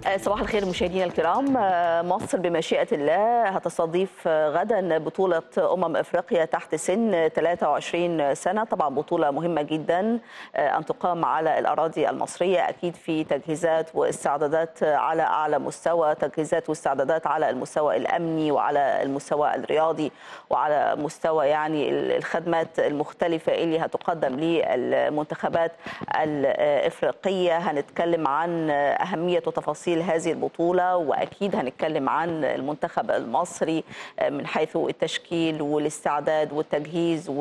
صباح الخير مشاهدينا الكرام مصر بمشيئة الله هتستضيف غدا بطولة أمم إفريقيا تحت سن 23 سنة طبعا بطولة مهمة جدا أن تقام على الأراضي المصرية أكيد في تجهيزات واستعدادات على أعلى مستوى تجهيزات واستعدادات على المستوى الأمني وعلى المستوى الرياضي وعلى مستوى يعني الخدمات المختلفة اللي هتقدم للمنتخبات الإفريقية هنتكلم عن أهمية وتفاصيل هذه البطولة وأكيد هنتكلم عن المنتخب المصري من حيث التشكيل والاستعداد والتجهيز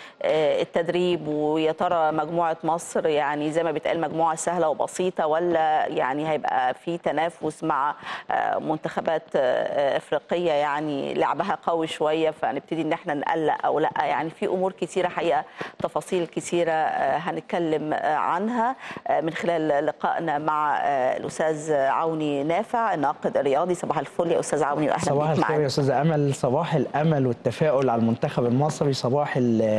والتدريب ويا ترى مجموعة مصر يعني زي ما بيتقال مجموعة سهلة وبسيطة ولا يعني هيبقى في تنافس مع منتخبات إفريقية يعني لعبها قوي شوية فنبتدي إن احنا نقلق أو لا يعني في أمور كثيرة حقيقة تفاصيل كثيرة هنتكلم عنها من خلال لقائنا مع الأستاذ عوني نافع الناقد الرياضي صباح الفل يا استاذ عوني واهلا صباح الخير يا استاذ امل صباح الامل والتفاؤل على المنتخب المصري صباح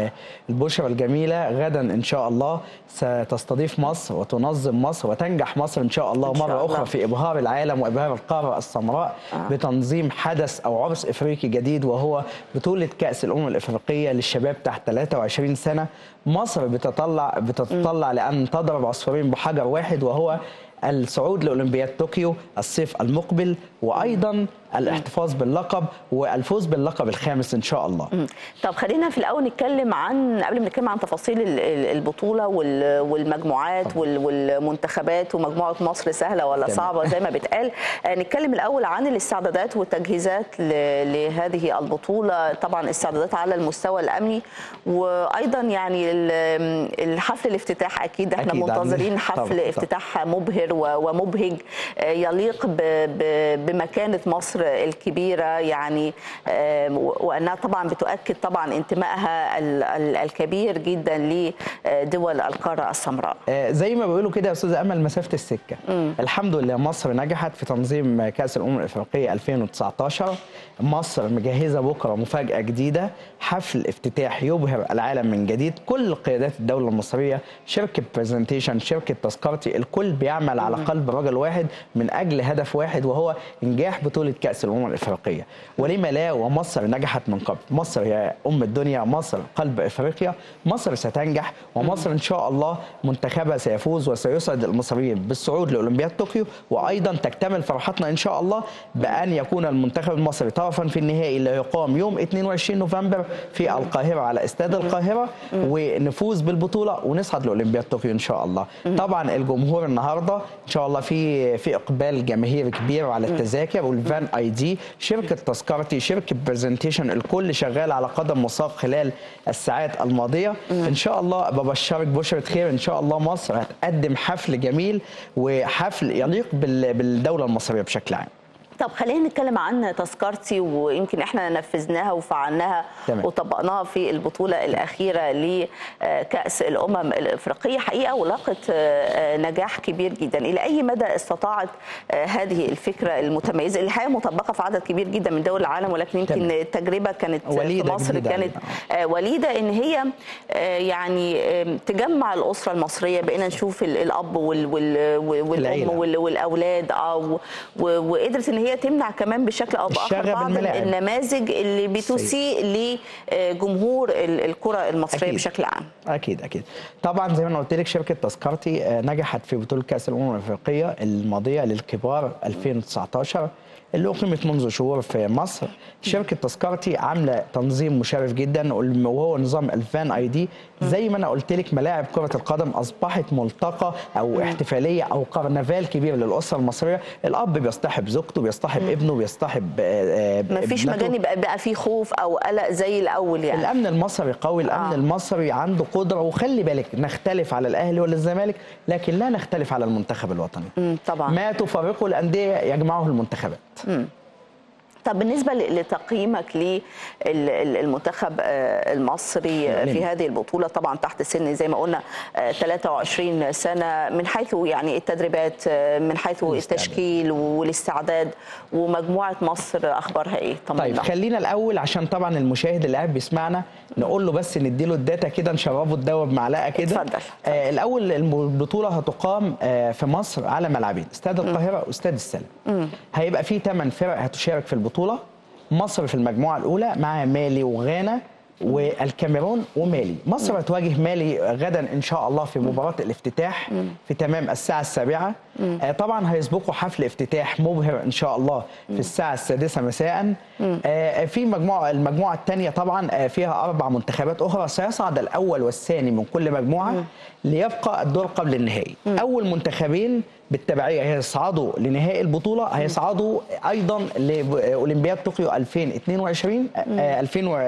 البشرى الجميله غدا ان شاء الله ستستضيف مصر وتنظم مصر وتنجح مصر ان شاء الله إن شاء مره الله. اخرى في ابهار العالم وابهار القاره السمراء آه. بتنظيم حدث او عرس افريقي جديد وهو بطوله كاس الامم الافريقيه للشباب تحت 23 سنه مصر بتطلع بتتطلع لان تضرب عصفورين بحجر واحد وهو الصعود لاولمبياد طوكيو الصيف المقبل وايضا الاحتفاظ باللقب والفوز باللقب الخامس ان شاء الله مم. طب خلينا في الاول نتكلم عن قبل ما نتكلم عن تفاصيل ال- ال- البطوله وال- والمجموعات وال- والمنتخبات ومجموعه مصر سهله ولا تمام. صعبه زي ما بيتقال آه، نتكلم الاول عن الاستعدادات والتجهيزات ل- لهذه البطوله طبعا استعدادات على المستوى الامني وايضا يعني ال- الحفل الافتتاح اكيد احنا أكيد، منتظرين عندنا- حفل طبعاً، طبعاً. افتتاح مبهر و- ومبهج آه، يليق ب- ب- بمكانه مصر الكبيره يعني آه، وانها طبعا بتؤكد طبعا انتمائها ال- ال- الكبير جدا لدول القاره السمراء. آه، زي ما بيقولوا كده يا استاذ امل مسافه السكه الحمد لله مصر نجحت في تنظيم كاس الامم الافريقيه 2019 مصر مجهزه بكره مفاجاه جديده حفل افتتاح يبهر العالم من جديد كل قيادات الدوله المصريه شركه برزنتيشن شركه تذكرتي الكل بيعمل على قلب رجل واحد من اجل هدف واحد وهو انجاح بطوله كاس الامم الافريقيه ولما لا ومصر نجحت من قبل مصر هي ام الدنيا مصر قلب افريقيا مصر ستنجح ومصر ان شاء الله منتخبها سيفوز وسيسعد المصريين بالصعود لاولمبياد طوكيو وايضا تكتمل فرحتنا ان شاء الله بان يكون المنتخب المصري طرفا في النهائي اللي يقام يوم 22 نوفمبر في القاهره على استاد القاهره ونفوز بالبطوله ونصعد لاولمبياد طوكيو ان شاء الله طبعا الجمهور النهارده ان شاء الله في في اقبال جماهيري كبير على التذاكر والفان اي دي شركه تذكرتي شركه برزنتيشن الكل شغال على قدم وساق خلال الساعات الماضيه ان شاء الله ببشرك بشره خير ان شاء الله مصر هتقدم حفل جميل وحفل يليق بال- بالدوله المصريه بشكل عام طب خلينا نتكلم عن تذكرتي ويمكن احنا نفذناها وفعلناها تمام. وطبقناها في البطوله الاخيره لكاس الامم الافريقيه حقيقه ولاقت نجاح كبير جدا الى اي مدى استطاعت هذه الفكره المتميزه اللي الحقيقه مطبقه في عدد كبير جدا من دول العالم ولكن يمكن تمام. التجربه كانت في وليدة مصر جديدة كانت علينا. آه، وليده ان هي آه، يعني آه، تجمع الاسره المصريه بقينا نشوف ال- الاب وال- وال- والام العيلة. وال- والاولاد اه و- و- وقدرت ان هي تمنع كمان بشكل او باخر الشغب بعض الملاعب. النماذج اللي بتسيء لجمهور ال- الكره المصريه أكيد. بشكل عام اكيد اكيد طبعا زي ما انا قلت لك شركه تذكرتي آه، نجحت في بطوله كاس الامم الافريقيه الماضيه للكبار 2019 اللي اقيمت منذ شهور في مصر شركه تذكرتي عامله تنظيم مشرف جدا وهو نظام الفان اي دي زي ما انا قلت لك ملاعب كره القدم اصبحت ملتقى او احتفاليه او كرنفال كبير للاسره المصريه الاب بيصطحب زوجته بيصطحب ابنه بيصطحب آه، آه، مفيش ابنته. مجال يبقى بقى فيه خوف او قلق زي الاول يعني الامن المصري قوي الامن آه. آه. المصري عنده قدره وخلي بالك نختلف على الاهلي ولا الزمالك لكن لا نختلف على المنتخب الوطني مم، طبعا ما تفرقه الانديه يجمعه المنتخبات طب بالنسبة ل- لتقييمك للمنتخب المصري في هذه البطولة طبعا تحت سن زي ما قلنا آه، 23 سنة من حيث يعني التدريبات آه، من حيث الاستعداد. التشكيل والاستعداد ومجموعة مصر أخبارها إيه؟ طمنا. طيب خلينا الاول عشان طبعا المشاهد اللي قاعد بيسمعنا نقول له بس نديله الداتا كده نشربه الدواء بمعلقه كده اتفضل. آه الاول البطوله هتقام آه في مصر على ملعبين استاد القاهره واستاد السلام هيبقى فيه 8 فرق هتشارك في البطوله مصر في المجموعه الاولى مع مالي وغانا والكاميرون ومالي مصر هتواجه مالي غدا ان شاء الله في مباراه الافتتاح في تمام الساعه السابعه آه طبعا هيسبقوا حفل افتتاح مبهر ان شاء الله في الساعه السادسه مساء آه في مجموعه المجموعه الثانيه طبعا آه فيها اربع منتخبات اخرى سيصعد الاول والثاني من كل مجموعه ليبقى الدور قبل النهائي اول منتخبين بالتبعيه هيصعدوا لنهائي البطوله هيصعدوا ايضا لاولمبياد طوكيو 2022 آه،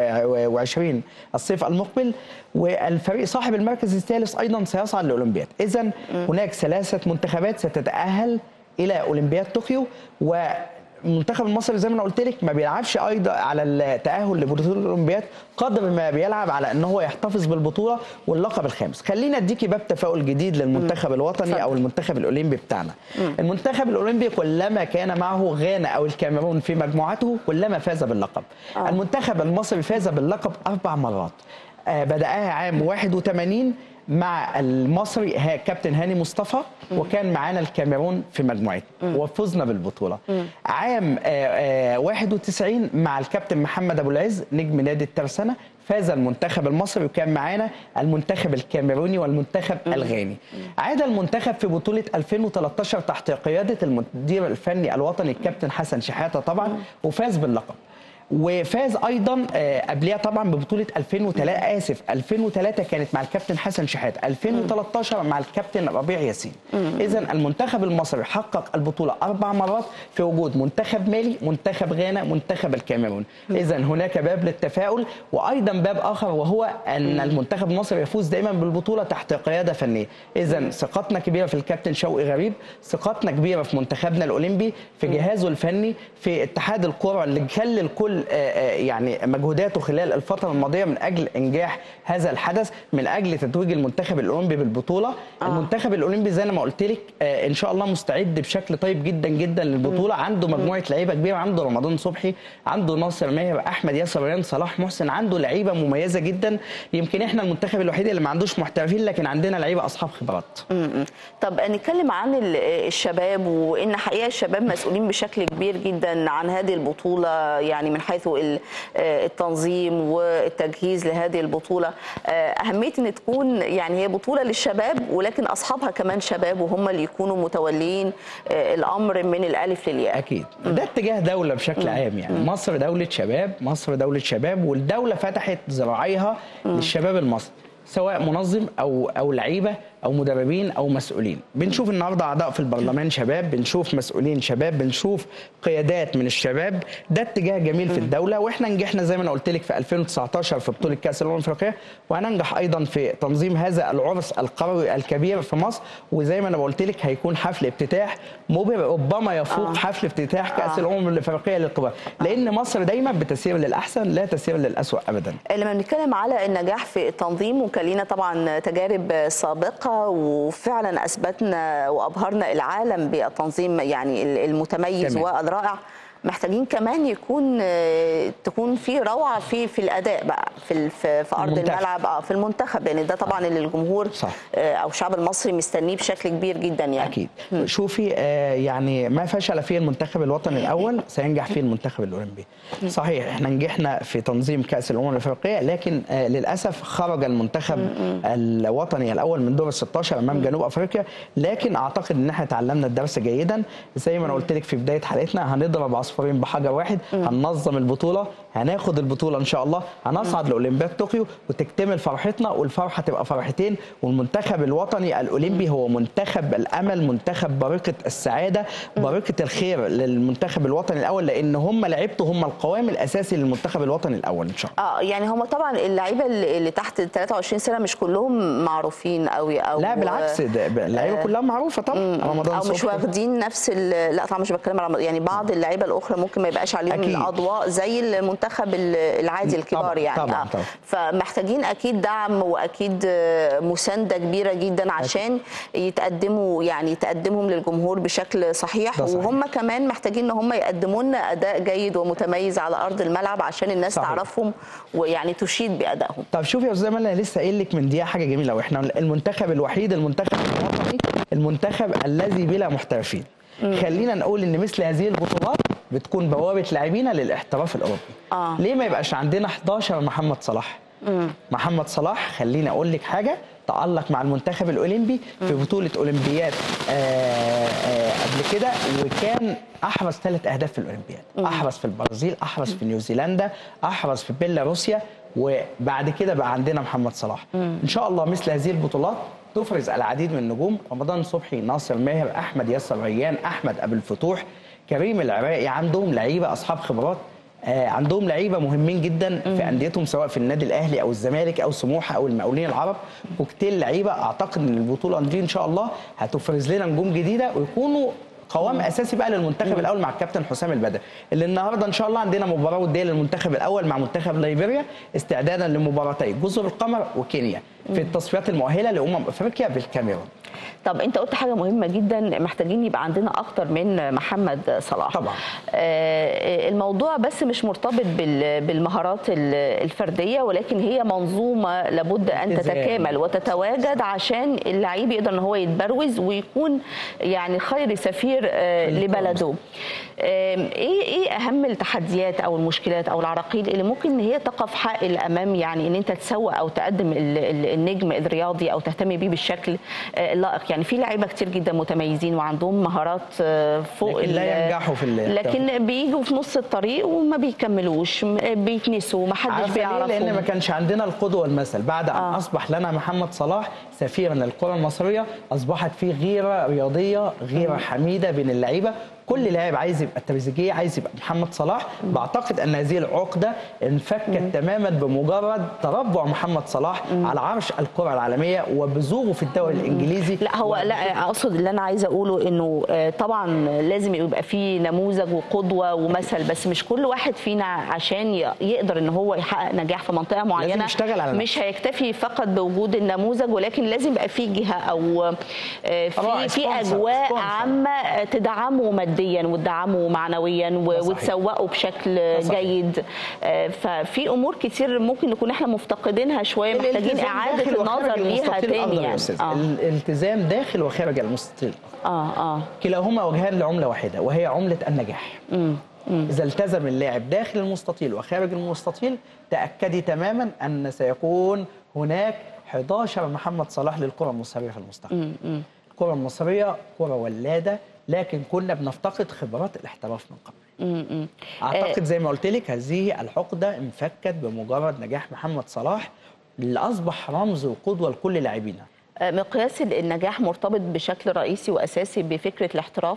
2020 الصيف المقبل والفريق صاحب المركز الثالث ايضا سيصعد لاولمبياد اذا هناك ثلاثه منتخبات ستتاهل الى اولمبياد طوكيو و المنتخب المصري زي ما انا قلت لك ما بيلعبش ايضا على التاهل لبطوله الاولمبياد قدر ما بيلعب على ان هو يحتفظ بالبطوله واللقب الخامس خلينا اديكي باب تفاؤل جديد للمنتخب الوطني او المنتخب الاولمبي بتاعنا المنتخب الاولمبي كلما كان معه غانا او الكاميرون في مجموعته كلما فاز باللقب المنتخب المصري فاز باللقب اربع مرات آه، بدأها عام 81 مع المصري ها كابتن هاني مصطفى وكان معانا الكاميرون في مجموعتنا وفزنا بالبطوله عام آه، آه، 91 مع الكابتن محمد ابو العز نجم نادي الترسانه فاز المنتخب المصري وكان معانا المنتخب الكاميروني والمنتخب الغاني عاد المنتخب في بطوله 2013 تحت قياده المدير الفني الوطني الكابتن حسن شحاته طبعا وفاز باللقب وفاز ايضا آه، قبلها طبعا ببطوله 2003 اسف 2003 كانت مع الكابتن حسن شحات 2013 مع الكابتن ربيع ياسين اذا المنتخب المصري حقق البطوله اربع مرات في وجود منتخب مالي منتخب غانا منتخب الكاميرون اذا هناك باب للتفاؤل وايضا باب اخر وهو ان المنتخب المصري يفوز دائما بالبطوله تحت قياده فنيه اذا ثقتنا كبيره في الكابتن شوقي غريب ثقتنا كبيره في منتخبنا الاولمبي في جهازه الفني في اتحاد الكره اللي خلى الكل آه، آه، يعني مجهوداته خلال الفتره الماضيه من اجل انجاح هذا الحدث من اجل تتويج المنتخب الاولمبي بالبطوله آه. المنتخب الاولمبي زي ما قلت لك آه، ان شاء الله مستعد بشكل طيب جدا جدا للبطوله عنده مجموعه لعيبه كبيره عنده رمضان صبحي عنده ناصر ماهر احمد ياسر ريان صلاح محسن عنده لعيبه مميزه جدا يمكن احنا المنتخب الوحيد اللي ما عندوش محترفين لكن عندنا لعيبه اصحاب خبرات م-م. طب نتكلم عن ال- الشباب وان حقيقه الشباب مسؤولين بشكل كبير جدا عن هذه البطوله يعني من حيث ال- آه، التنظيم والتجهيز لهذه البطوله آه، اهميه ان تكون يعني هي بطوله للشباب ولكن اصحابها كمان شباب وهم اللي يكونوا متولين آه، الامر من الالف للياء اكيد ده اتجاه دوله بشكل عام يعني مصر دوله شباب مصر دوله شباب والدوله فتحت ذراعيها للشباب المصري سواء منظم او او لعيبه او مدربين او مسؤولين بنشوف النهارده اعضاء في البرلمان شباب بنشوف مسؤولين شباب بنشوف قيادات من الشباب ده اتجاه جميل في الدوله واحنا نجحنا زي ما انا قلت لك في 2019 في بطوله كاس الامم الافريقيه وهننجح ايضا في تنظيم هذا العرس القروي الكبير في مصر وزي ما انا قلت لك هيكون حفل افتتاح مبهر ربما يفوق آه. حفل افتتاح كاس آه. الامم الافريقيه للكبار لان مصر دايما بتسير للاحسن لا تسير للاسوء ابدا لما بنتكلم على النجاح في التنظيم وكان لينا طبعا تجارب سابقه وفعلا اثبتنا وابهرنا العالم بالتنظيم يعني المتميز تمام. والرائع محتاجين كمان يكون آه، تكون في روعه في في الاداء بقى في ال- في, في ارض المنتخب. الملعب اه في المنتخب لان ده طبعا اللي الجمهور صح. آه، او الشعب المصري مستنيه بشكل كبير جدا يعني اكيد شوفي آه يعني ما فشل فيه المنتخب الوطني الاول سينجح فيه المنتخب الاولمبي صحيح احنا نجحنا في تنظيم كاس الامم الافريقيه لكن آه للاسف خرج المنتخب الوطني الاول من دور ال 16 امام جنوب افريقيا لكن اعتقد ان احنا تعلمنا الدرس جيدا زي ما انا قلت لك في بدايه حلقتنا هنضرب عصفورين بحجر واحد هننظم البطوله هناخد البطوله ان شاء الله هنصعد لاولمبياد طوكيو وتكتمل فرحتنا والفرحه تبقى فرحتين والمنتخب الوطني الاولمبي هو منتخب الامل منتخب بارقه السعاده بارقه الخير للمنتخب الوطني الاول لان هم لعيبته هم القوام الاساسي للمنتخب الوطني الاول ان شاء الله اه يعني هم طبعا اللعيبه اللي اللي تحت 23 سنه مش كلهم معروفين قوي او لا بالعكس ده اللعيبه كلها معروفه طبعا رمضان او مش صبحي. واخدين نفس ال- لا طبعا مش بتكلم على رمضان، يعني بعض اللعيبه الاخرى ممكن ما يبقاش عليهم أكيد. الاضواء زي المنتخب ال- العادي الكبار طبعاً، يعني طبعاً، آه. طبعاً. فمحتاجين اكيد دعم واكيد آه، مسانده كبيره جدا عشان يتقدموا يعني تقدمهم للجمهور بشكل صحيح ده صحيح. وهم كمان محتاجين ان هم يقدموا لنا اداء جيد ومتميز على ارض الملعب عشان الناس صحيح. تعرفهم ويعني تشيد بادائهم طب شوفي يا استاذ امل انا لسه قايل لك من دقيقه حاجه جميله قوي احنا المنتخب الوحيد المنتخب الوطني المنتخب الذي بلا محترفين خلينا نقول ان مثل هذه البطولات بتكون بوابه لاعبينا للاحتراف الاوروبي آه. ليه ما يبقاش عندنا 11 محمد صلاح محمد صلاح خليني اقول لك حاجه تألق مع المنتخب الأولمبي في بطولة أولمبياد آه، آه، قبل كده وكان أحرز ثلاث أهداف في الأولمبياد أحرز في البرازيل أحرز في نيوزيلندا أحرز في بيلاروسيا وبعد كده بقى عندنا محمد صلاح إن شاء الله مثل هذه البطولات تفرز العديد من النجوم رمضان صبحي ناصر ماهر أحمد ياسر ريان أحمد أبو الفتوح كريم العراقي عندهم لعيبة أصحاب خبرات آه، عندهم لعيبه مهمين جدا في انديتهم سواء في النادي الاهلي او الزمالك او سموحه او المقاولين العرب كوكتيل لعيبه اعتقد ان البطوله دي ان شاء الله هتفرز لنا نجوم جديده ويكونوا قوام اساسي بقى للمنتخب الاول مع الكابتن حسام البدري اللي النهارده ان شاء الله عندنا مباراه وديه للمنتخب الاول مع منتخب ليبيريا استعدادا لمباراتي جزر القمر وكينيا في التصفيات المؤهله لامم افريقيا بالكاميرون طب انت قلت حاجه مهمه جدا محتاجين يبقى عندنا اكتر من محمد صلاح طبعا. آه، الموضوع بس مش مرتبط بال- بالمهارات ال- الفرديه ولكن هي منظومه لابد ان التزام. تتكامل وتتواجد عشان اللعيب يقدر ان هو يتبروز ويكون يعني خير سفير آه، في الكرة. لبلده آم، ايه ايه اهم التحديات او المشكلات او العراقيل اللي ممكن ان هي تقف حائل امام يعني ان انت تسوق او تقدم ال- ال- النجم الرياضي او تهتم بيه بالشكل آه، اللائق يعني في لعيبه كتير جدا متميزين وعندهم مهارات آه، فوق لكن لا ال- ينجحوا في ال- لكن بيجوا في نص الطريق وما بيكملوش م- بيتنسوا ما حدش عارفه ليه؟ لان ما بيعرفهم كانش عندنا القدوه والمثل بعد ان آه. اصبح لنا محمد صلاح سفيرا للكره المصريه اصبحت في غيره رياضيه غيره حميده بين اللعيبه كل لاعب عايز يبقى التريزيجيه عايز يبقى محمد صلاح بعتقد ان هذه العقده انفكت تماما بمجرد تربع محمد صلاح على عرش الكره العالميه وبزوغه في الدوري الانجليزي لا هو لا اقصد اللي انا عايزه اقوله انه آه، طبعا لازم يبقى في نموذج وقدوه ومثل بس مش كل واحد فينا عشان ي- يقدر ان هو يحقق نجاح في منطقه معينه يشتغل على مش هيكتفي فقط بوجود النموذج ولكن لازم يبقى في جهه او آه، طبعاً، في في sponsor- اجواء sponsor. عامه آه، تدعمه ماديا وتدعمه معنويا و- ده صحيح. وتسوقه بشكل صحيح. جيد آه، ففي امور كتير ممكن نكون احنا مفتقدينها شويه محتاجين الالتزام اعاده داخل وخارج النظر ليها المستطيل تاني الأخضر يا يعني أستاذ. اه الالتزام داخل وخارج المستطيل اه اه كلاهما وجهان لعمله واحده وهي عمله النجاح إذا التزم اللاعب داخل المستطيل وخارج المستطيل تأكدي تماما أن سيكون هناك 11 محمد صلاح للكرة المصرية في المستقبل الكرة المصرية كرة ولادة لكن كنا بنفتقد خبرات الاحتراف من قبل أعتقد زي ما قلت لك هذه العقدة انفكت بمجرد نجاح محمد صلاح اللي أصبح رمز وقدوة لكل لاعبينا آه، مقياس النجاح مرتبط بشكل رئيسي واساسي بفكره الاحتراف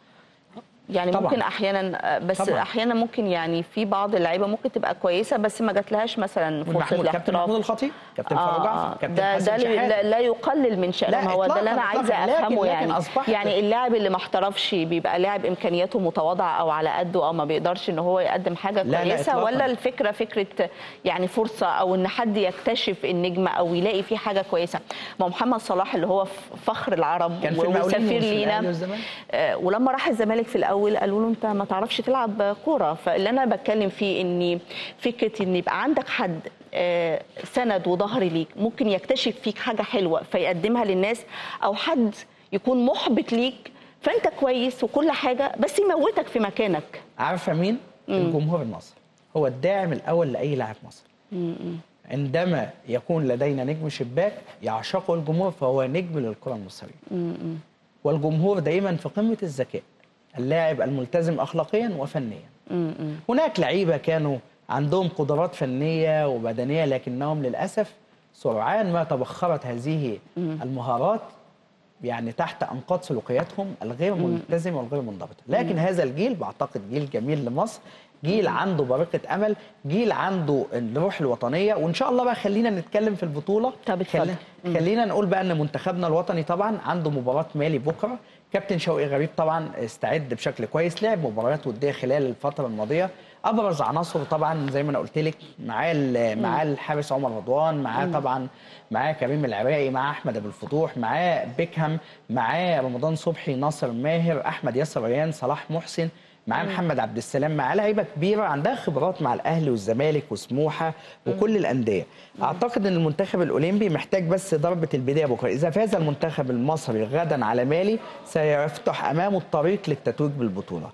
يعني طبعاً. ممكن احيانا آه، بس طبعاً. احيانا ممكن يعني في بعض اللعيبه ممكن تبقى كويسه بس ما جاتلهاش مثلا فرصه محمود كابتن محمود الاحتراف الخطيب كابتن فاروق جعفر كابتن ده حسن ده شحاتة. لا, لا يقلل من شأنه لا، ما هو ده اللي انا إطلاقاً، عايزه إطلاقاً. لكن- افهمه لكن يعني أصبحت- يعني اللاعب اللي ما احترفش بيبقى لاعب امكانياته متواضعه او على قده او ما بيقدرش ان هو يقدم حاجه لا، لا، كويسه إطلاقاً. ولا الفكره فكره يعني فرصه او ان حد يكتشف النجم او يلاقي فيه حاجه كويسه ما هو محمد صلاح اللي هو فخر العرب كان في المقاولين وسفير وفي لينا الأهلي والزمالك. آه، ولما راح الزمالك في الاول قالوا له انت ما تعرفش تلعب كوره فاللي انا بتكلم فيه ان فكره ان يبقى عندك حد آه، سند وظهر ليك ممكن يكتشف فيك حاجه حلوه فيقدمها للناس او حد يكون محبط ليك فانت كويس وكل حاجه بس يموتك في مكانك عارفه مين؟ الجمهور المصري هو الداعم الاول لاي لاعب مصري عندما يكون لدينا نجم شباك يعشقه الجمهور فهو نجم للكره المصريه والجمهور دائما في قمه الذكاء اللاعب الملتزم اخلاقيا وفنيا هناك لعيبه كانوا عندهم قدرات فنيه وبدنيه لكنهم للاسف سرعان ما تبخرت هذه المهارات يعني تحت انقاض سلوكياتهم الغير ملتزمه والغير منضبطه لكن هذا الجيل بعتقد جيل جميل لمصر جيل عنده بركه امل جيل عنده الروح الوطنيه وان شاء الله بقى خلينا نتكلم في البطوله طب اتفضل. خلينا, خلينا نقول بقى ان منتخبنا الوطني طبعا عنده مباراه مالي بكره كابتن شوقي غريب طبعا استعد بشكل كويس لعب مباريات وديه خلال الفتره الماضيه ابرز عناصره طبعا زي ما انا قلت لك معاه ال- معاه الحارس عمر رضوان معاه طبعا معاه كريم العراقي معاه احمد ابو الفتوح معاه بيكهام معاه رمضان صبحي ناصر ماهر احمد ياسر ريان صلاح محسن معاه محمد عبد السلام معاه لعيبه كبيره عندها خبرات مع الاهلي والزمالك وسموحه وكل الانديه اعتقد ان المنتخب الاولمبي محتاج بس ضربه البدايه بكره اذا فاز المنتخب المصري غدا على مالي سيفتح امامه الطريق للتتويج بالبطوله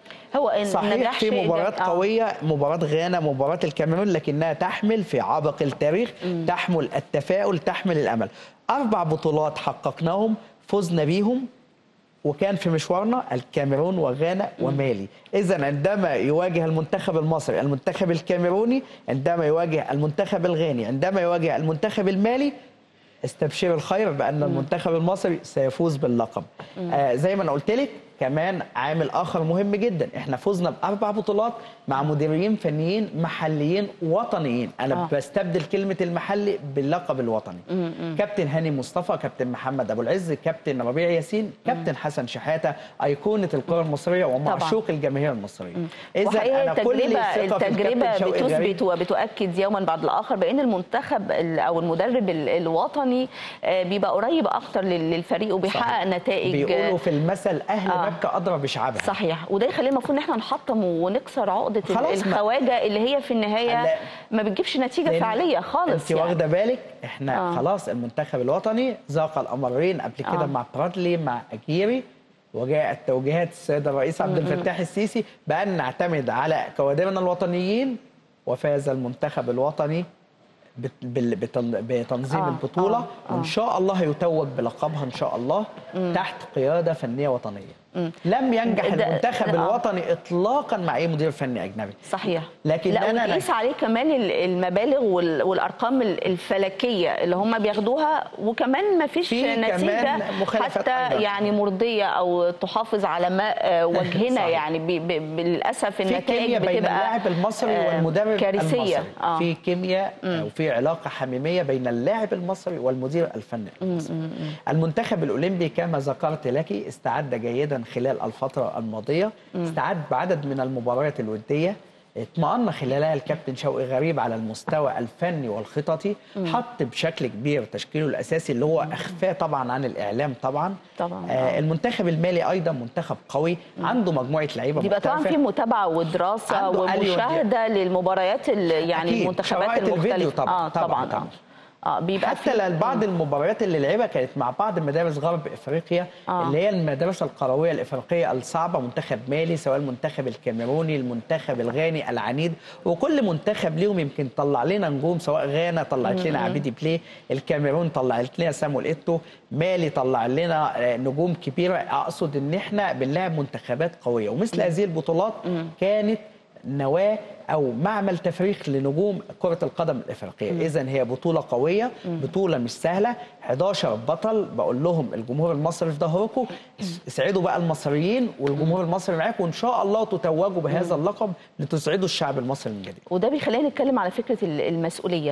هو إن صحيح نجاح في شيء مباريات آه. قوية مباراة غانا مباراة الكاميرون لكنها تحمل في عبق التاريخ تحمل التفاؤل تحمل الأمل أربع بطولات حققناهم فزنا بيهم وكان في مشوارنا الكاميرون وغانا ومالي إذا عندما يواجه المنتخب المصري المنتخب الكاميروني عندما يواجه المنتخب الغاني عندما يواجه المنتخب المالي استبشر الخير بان المنتخب المصري سيفوز باللقب آه زي ما انا قلت لك كمان عامل اخر مهم جدا احنا فزنا باربع بطولات مع مديرين فنيين محليين وطنيين انا آه. آه. بستبدل كلمه المحلي باللقب الوطني كابتن هاني مصطفى كابتن محمد ابو العز كابتن ربيع ياسين كابتن حسن شحاته ايقونه الكره المصريه ومعشوق الجماهير المصريه وحقيقة التجربة ثقة في التجربة الكابتن شوقي غريب. بتثبت وبتؤكد يوما بعد الآخر بأن المنتخب ال- أو المدرب ال- الوطني آه، بيبقى قريب أكتر لل- للفريق وبيحقق صحيح. نتائج بيقولوا في المثل اهل آه. مكه ادرى بشعبها صحيح وده يخلينا المفروض ان احنا نحطم ونكسر عقده ال- خلاص ما- الخواجه اللي هي في النهايه لا. ما بتجيبش نتيجه لأن فعليه خالص انت يعني. واخده بالك احنا آه. آه. خلاص المنتخب الوطني ذاق الامرين قبل كده آه. آه. مع برادلي مع اجيري وجاءت توجيهات السيد الرئيس عبد الفتاح السيسي بان نعتمد على كوادرنا الوطنيين وفاز المنتخب الوطني بت- بال- بتن- بتنظيم آه، آه. البطوله آه، آه. آه. وان شاء الله هيتوج بلقبها ان شاء الله تحت قياده فنيه وطنيه لم ينجح ده- المنتخب آه. الوطني اطلاقا مع اي مدير فني اجنبي صحيح لكن لا أنا- وتقيس عليه كمان ال- المبالغ وال- والارقام ال- الفلكيه اللي هم بياخدوها وكمان ما فيش في نتيجه كمان مخالفات حتى أيضاً. يعني مرضيه او تحافظ على ماء آه، وجهنا صحيح. يعني ب- ب- للاسف في النتائج كيمياء بين بتبقى اللاعب المصري آه، والمدرب كارثيه المصري آه. في كيمياء وفي علاقه حميميه بين اللاعب المصري والمدير الفني المصري المنتخب الاولمبي كما ذكرت لك استعد جيدا خلال الفتره الماضيه استعد بعدد من المباريات الوديه اطمأن خلالها الكابتن شوقي غريب على المستوى الفني والخططي حط بشكل كبير تشكيله الاساسي اللي هو اخفاه طبعا عن الاعلام طبعا طبعاً، آه المنتخب المالي ايضا منتخب قوي عنده مجموعه لعيبه يبقى طبعا محترفة. في متابعه ودراسه عنده أليو ومشاهده للمباريات ال- يعني أكيد. المنتخبات شرائط المختلفه الفيديو طبعاً، اه طبعاً، طبعا طبعاً. اه اه بيبقى حتى في- بعض المباريات اللي لعبها كانت مع بعض مدارس غرب افريقيا آه. آه. اللي هي المدارس القرويه الافريقيه الصعبه منتخب مالي سواء المنتخب الكاميروني المنتخب الغاني العنيد وكل منتخب ليهم يمكن طلع لنا نجوم سواء غانا طلعت لنا عبيدي بلاي الكاميرون طلعت لنا سامويل ايتو مالي طلع لنا آه، نجوم كبيره اقصد ان احنا بنلعب منتخبات قويه ومثل هذه البطولات كانت نواه او معمل تفريخ لنجوم كره القدم الافريقيه اذا هي بطوله قويه بطوله مش سهله 11 بطل بقول لهم الجمهور المصري في ظهركم اسعدوا بقى المصريين والجمهور المصري معاكم وان شاء الله تتوجوا بهذا اللقب لتسعدوا الشعب المصري من جديد وده بيخلينا نتكلم على فكره ال- المسؤوليه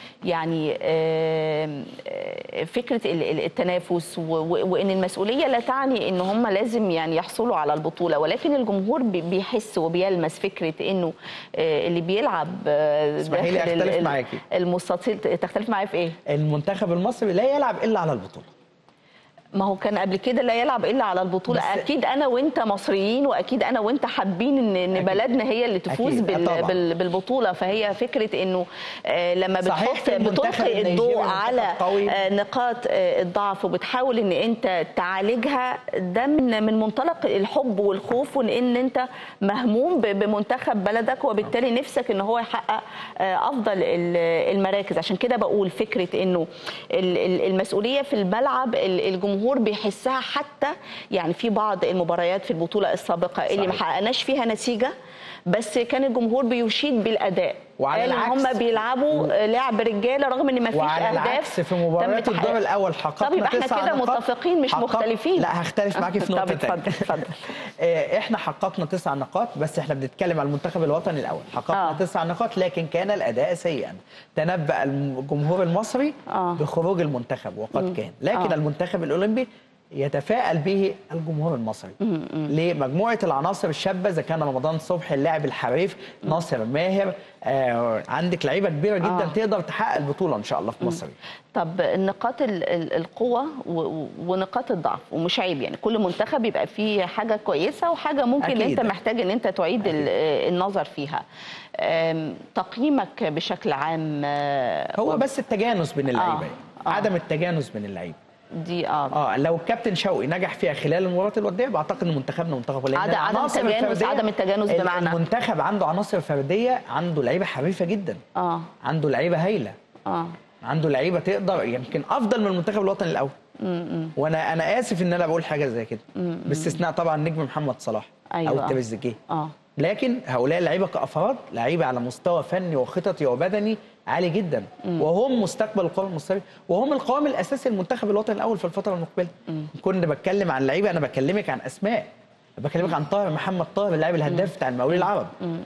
يعني آم، آه، فكره ال- ال- التنافس و- و- وان المسؤوليه لا تعني ان هم لازم يعني يحصلوا على البطوله ولكن الجمهور بي- بيحس وبيلمس فكره انه آه، اللي بيلعب آه، اسمحي لي داخل ال- أختلف ال- معاكي. المستطيل تختلف معايا في ايه؟ المنتخب المصري لا يلعب الا على البطوله ما هو كان قبل كده لا يلعب الا على البطوله بس- اكيد انا وانت مصريين واكيد انا وانت حابين ان ان أكيد. بلدنا هي اللي تفوز أكيد. بال طبعاً. بال بالبطوله فهي فكره انه آه، لما صحيح بتحط في المنتخب بتلقي النيجيري الضوء منتخب على قوي. آه، نقاط آه، الضعف وبتحاول ان انت تعالجها ده من من منطلق الحب والخوف وان إن انت مهموم ب- بمنتخب بلدك وبالتالي نفسك ان هو يحقق آه، افضل ال- المراكز عشان كده بقول فكره انه ال- ال- المسؤوليه في الملعب ال- الجمهور بيحسها حتى يعني في بعض المباريات في البطوله السابقه اللي ما صحيح. حققناش فيها نتيجه بس كان الجمهور بيشيد بالاداء وعلى قال ان العكس- هم بيلعبوا لعب رجاله رغم ان ما فيش وعلى اهداف العكس في تم مباريات تحقيقها. الدور الاول حققنا طب يبقى احنا تسع كده نقاط. متفقين مش حقق- مختلفين لا هختلف معاكي في نقطه طب اتفضل تانية. اتفضل آه، احنا حققنا تسع نقاط بس احنا بنتكلم على المنتخب الوطني الاول حققنا آه. آه. تسع نقاط لكن كان الاداء سيئا تنبأ الجمهور المصري آه. آه. بخروج المنتخب وقد كان لكن آه. آه. المنتخب الاولمبي يتفائل به الجمهور المصري لمجموعه العناصر الشابه اذا كان رمضان صبحي اللاعب الحريف ناصر ماهر آه عندك لعيبه كبيره جدا آه. آه. تقدر تحقق البطوله ان شاء الله في مصر طب نقاط ال- ال- القوة و- و- ونقاط الضعف ومش عيب يعني كل منتخب يبقى فيه حاجة كويسة وحاجة ممكن ان أكيد. انت محتاج ان انت تعيد ال- النظر فيها أم، تقييمك بشكل عام آه، هو بس التجانس بين اللعيبه آه. عدم التجانس بين اللعيبه دي اه اه لو الكابتن شوقي نجح فيها خلال المباريات الوديه بعتقد ان منتخبنا منتخب قوي. لأن عد- عدم العناصر التجانس- الفردية- عدم التجانس ال- بمعنى؟ المنتخب عنده عناصر فرديه عنده لعيبه حريفه جدا اه عنده لعيبه هايله اه عنده لعيبه تقدر يمكن افضل من المنتخب الوطني الاول وانا انا اسف ان انا بقول حاجه زي كده باستثناء طبعا نجم محمد صلاح أيوة. او تريزيجيه اه لكن هؤلاء اللعيبه كافراد لعيبه على مستوى فني وخططي وبدني عالي جدا وهم مستقبل القوم المصري وهم القوام الاساسي للمنتخب الوطني الاول في الفتره المقبله كنت بتكلم عن لعيبه انا بكلمك عن اسماء بكلمك عن طاهر محمد طاهر اللاعب الهداف بتاع المقاولين العرب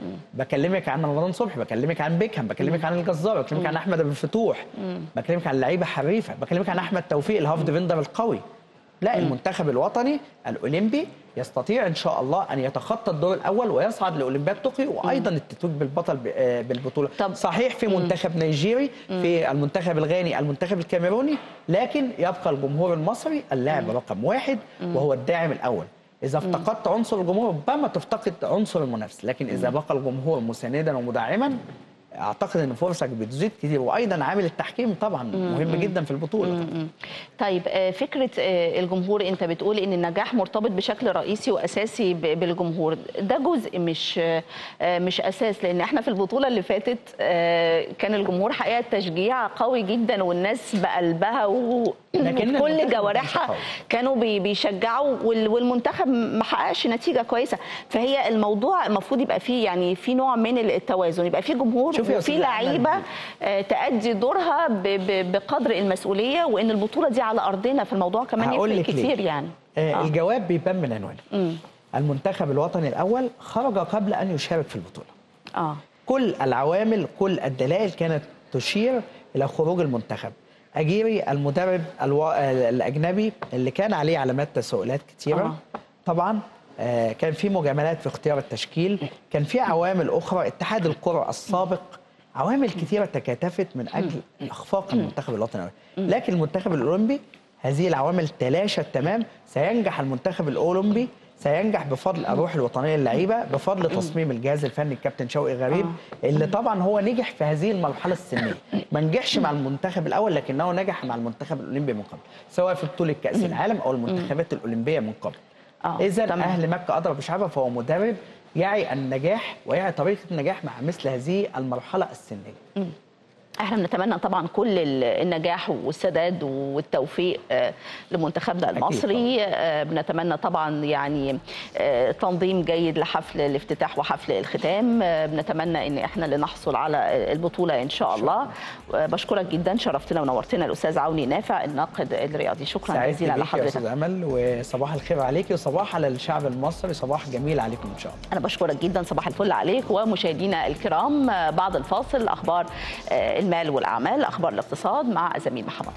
بكلمك عن رمضان صبحي بكلمك عن بيكهام بكلمك عن الجزار بكلمك عن احمد ابو الفتوح بكلمك عن لعيبه حريفه بكلمك عن احمد توفيق الهاف ديفندر القوي لا المنتخب الوطني الاولمبي يستطيع ان شاء الله ان يتخطى الدور الاول ويصعد لاولمبياد طوكيو وايضا التتويج بالبطل ب- آه، بالبطوله طب- صحيح في منتخب نيجيري في المنتخب الغاني المنتخب الكاميروني لكن يبقى الجمهور المصري اللاعب رقم واحد وهو الداعم الاول اذا افتقدت عنصر الجمهور ربما تفتقد عنصر المنافس لكن اذا بقى الجمهور مساندا ومدعما اعتقد ان فرصك بتزيد كتير وايضا عامل التحكيم طبعا مهم جدا في البطوله طبعاً. طيب آه، فكرة آه، الجمهور انت بتقول ان النجاح مرتبط بشكل رئيسي واساسي ب- بالجمهور ده جزء مش آه، مش اساس لان احنا في البطولة اللي فاتت آه، كان الجمهور حقيقة تشجيع قوي جدا والناس بقلبها و- لكن وكل المنتخب ما جوارحها كانش قوي. كانوا بي- بيشجعوا وال- والمنتخب ما حققش نتيجة كويسة فهي الموضوع المفروض يبقى فيه يعني في نوع من التوازن يبقى في جمهور شوفي يا وفي أستاذة أمل، لعيبة آه، تأدي دورها ب- ب- بقدر المسؤولية وإن البطولة دي على أرضنا في الموضوع كمان هقول يفرق لك ليه. كتير يعني آه. آه. الجواب بيبان من عنوانه المنتخب الوطني الاول خرج قبل ان يشارك في البطوله اه كل العوامل كل الدلائل كانت تشير الى خروج المنتخب اجيري المدرب الو... آه، الاجنبي اللي كان عليه علامات تساؤلات كتيره آه. آه. طبعا آه، كان في مجاملات في اختيار التشكيل كان في عوامل اخرى اتحاد الكره السابق عوامل كثيره تكاتفت من اجل اخفاق المنتخب الوطني لكن المنتخب الاولمبي هذه العوامل تلاشت تمام سينجح المنتخب الاولمبي سينجح بفضل الروح الوطنيه للعيبه بفضل تصميم الجهاز الفني الكابتن شوقي غريب اللي طبعا هو نجح في هذه المرحله السنيه ما نجحش مع المنتخب الاول لكنه نجح مع المنتخب الاولمبي من قبل سواء في بطوله كاس العالم او المنتخبات الاولمبيه من قبل آه، اذا تمام. اهل مكه اضرب بشعبها فهو مدرب يعي النجاح ويعي طريقه النجاح مع مثل هذه المرحله السنيه احنا بنتمنى طبعا كل ال- النجاح والسداد والتوفيق آه، لمنتخبنا المصري آه، بنتمنى طبعا يعني آه، تنظيم جيد لحفل الافتتاح وحفل الختام آه، بنتمنى ان احنا اللي نحصل على البطوله ان شاء الله آه، بشكرك جدا شرفتنا ونورتنا الاستاذ عوني نافع الناقد الرياضي شكرا سعيد جزيلا بيك يا لحضرتك استاذ امل وصباح الخير عليكي وصباح على الشعب المصري صباح جميل عليكم ان شاء الله أنا بشكرك جدا صباح الفل عليك ومشاهدينا الكرام آه، بعد الفاصل أخبار آه، المال والأعمال أخبار الاقتصاد مع زميل محمد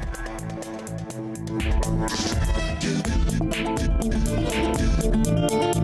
عاطف